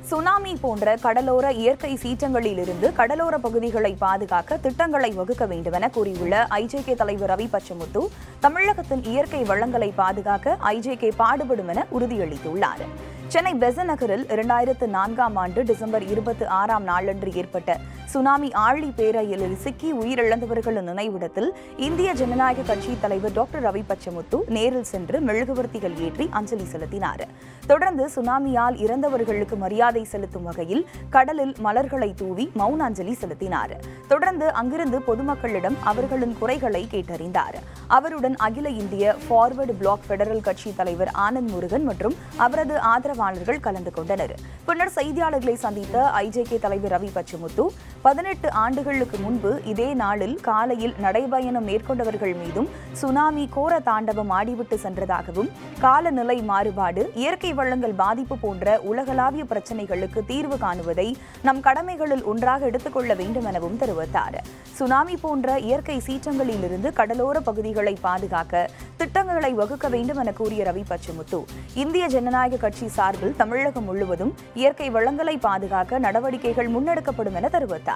tsunami போன்ற கடலோர இயற்கை சீற்றங்களிலிருந்து கடலோர பகுதிகளை பாதுகாக்க திட்டங்களை வகுக்க வேண்டுமென கூறியுள்ள ஐஜேகே தலைவர் ரவி பச்சமுத்து தமிழகத்தின் இயற்கை வளங்களை பாதுகாக்க ஐஜேகே பாடுபடும் என உறுதியளித்துள்ளார் சென்னை பெசன் நகரில் இரண்டாயிரத்து நான்காம் ஆண்டு டிசம்பர் இருபத்தி ஆறாம் நாளன்று ஏற்பட்ட சுனாமி ஆழி பேரயலில் சிக்கி உயிரிழந்தவர்களின் நினைவிடத்தில் இந்திய ஜனநாயக கட்சி தலைவர் டாக்டர் ரவி பச்சமுத்து நேரில் சென்று மெழுகுவர்த்திகள் ஏற்றி அஞ்சலி செலுத்தினார் தொடர்ந்து சுனாமியால் இறந்தவர்களுக்கு மரியாதை செலுத்தும் வகையில் கடலில் மலர்களை தூவி மௌன அஞ்சலி செலுத்தினார் தொடர்ந்து அங்கிருந்து பொதுமக்களிடம் அவர்களின் குறைகளை கேட்டறிந்தார் அவருடன் அகில இந்திய ஃபார்வர்டு பிளாக் பெடரல் கட்சி தலைவர் ஆனந்த் முருகன் மற்றும் அவரது ஆதரவாளர்கள் கலந்து கொண்டனர் பின்னர் செய்தியாளர்களை சந்தித்த ஐஜேகே தலைவர் ரவி பச்சமுத்து பதினெட்டு ஆண்டுகளுக்கு முன்பு இதே நாளில் காலையில் நடைபயணம் மேற்கொண்டவர்கள் மீதும் சுனாமி கோர தாண்டவம் ஆடிவிட்டு சென்றதாகவும் காலநிலை மாறுபாடு இயற்கை வளங்கள் பாதிப்பு போன்ற உலகளாவிய பிரச்சினைகளுக்கு தீர்வு காணுவதை நம் கடமைகளில் ஒன்றாக எடுத்துக்கொள்ள வேண்டும் எனவும் தெரிவித்தார் சுனாமி போன்ற இயற்கை சீற்றங்களிலிருந்து கடலோர பகுதிகளை பாதுகாக்க திட்டங்களை வகுக்க வேண்டும் என கூறிய ரவி பச்சமுத்து இந்திய ஜனநாயக கட்சி சார்பில் தமிழகம் முழுவதும் இயற்கை வளங்களை பாதுகாக்க நடவடிக்கைகள் முன்னெடுக்கப்படும் என தெரிவித்தார்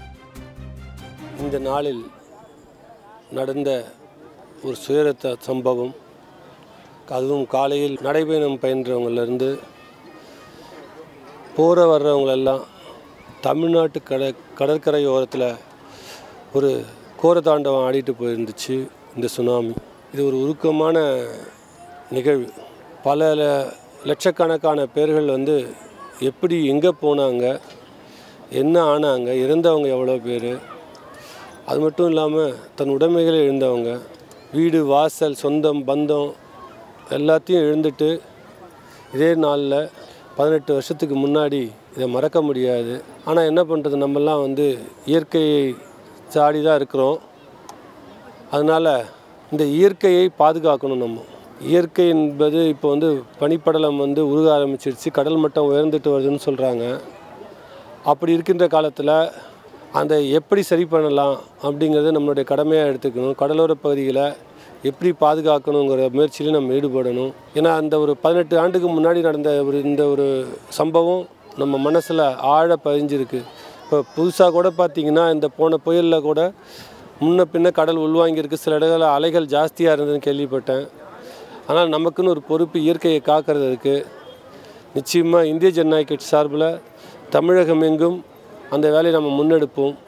இந்த நாளில் நடந்த ஒரு சுயரத்த சம்பவம் அதுவும் காலையில் நடைபயணம் பயின்றவங்களிருந்து போகிற வர்றவங்களெல்லாம் தமிழ்நாட்டு கட கடற்கரை ஓரத்தில் ஒரு கோரதாண்டவம் ஆடிட்டு போயிருந்துச்சு இந்த சுனாமி இது ஒரு உருக்கமான நிகழ்வு பல ல- லட்சக்கணக்கான பேர்கள் வந்து எப்படி எங்கே போனாங்க என்ன ஆனாங்க இறந்தவங்க எவ்வளோ பேர் அது மட்டும் இல்லாமல் தன் உடைமைகளை இழந்தவங்க வீடு வாசல் சொந்தம் பந்தம் எல்லாத்தையும் இழந்துட்டு இதே நாளில் பதினெட்டு வருஷத்துக்கு முன்னாடி இதை மறக்க முடியாது ஆனால் என்ன பண்ணுறது நம்மெல்லாம் வந்து இயற்கையை சாடி தான் இருக்கிறோம் அதனால் இந்த இயற்கையை பாதுகாக்கணும் நம்ம இயற்கை என்பது இப்போ வந்து பனிப்படலம் வந்து உருக ஆரம்பிச்சிருச்சு கடல் மட்டம் உயர்ந்துட்டு வருதுன்னு சொல்கிறாங்க அப்படி இருக்கின்ற காலத்தில் அந்த எப்படி சரி பண்ணலாம் அப்படிங்கிறத நம்மளுடைய கடமையாக எடுத்துக்கணும் கடலோர பகுதிகளை எப்படி பாதுகாக்கணுங்கிற முயற்சியில நம்ம ஈடுபடணும் ஏன்னா அந்த ஒரு பதினெட்டு ஆண்டுக்கு முன்னாடி நடந்த ஒரு இந்த ஒரு சம்பவம் நம்ம மனசில் ஆழ பதிஞ்சிருக்கு இப்போ புதுசாக கூட பார்த்திங்கன்னா இந்த போன புயலில் கூட முன்ன பின்ன கடல் உள்வாங்கியிருக்கு சில இடங்களில் அலைகள் ஜாஸ்தியாக இருந்ததுன்னு கேள்விப்பட்டேன் ஆனால் நமக்குன்னு ஒரு பொறுப்பு இயற்கையை காக்கிறது இருக்குது நிச்சயமாக இந்திய ஜனநாயக கட்சி சார்பில் தமிழகம் எங்கும் அந்த வேலையை நம்ம முன்னெடுப்போம்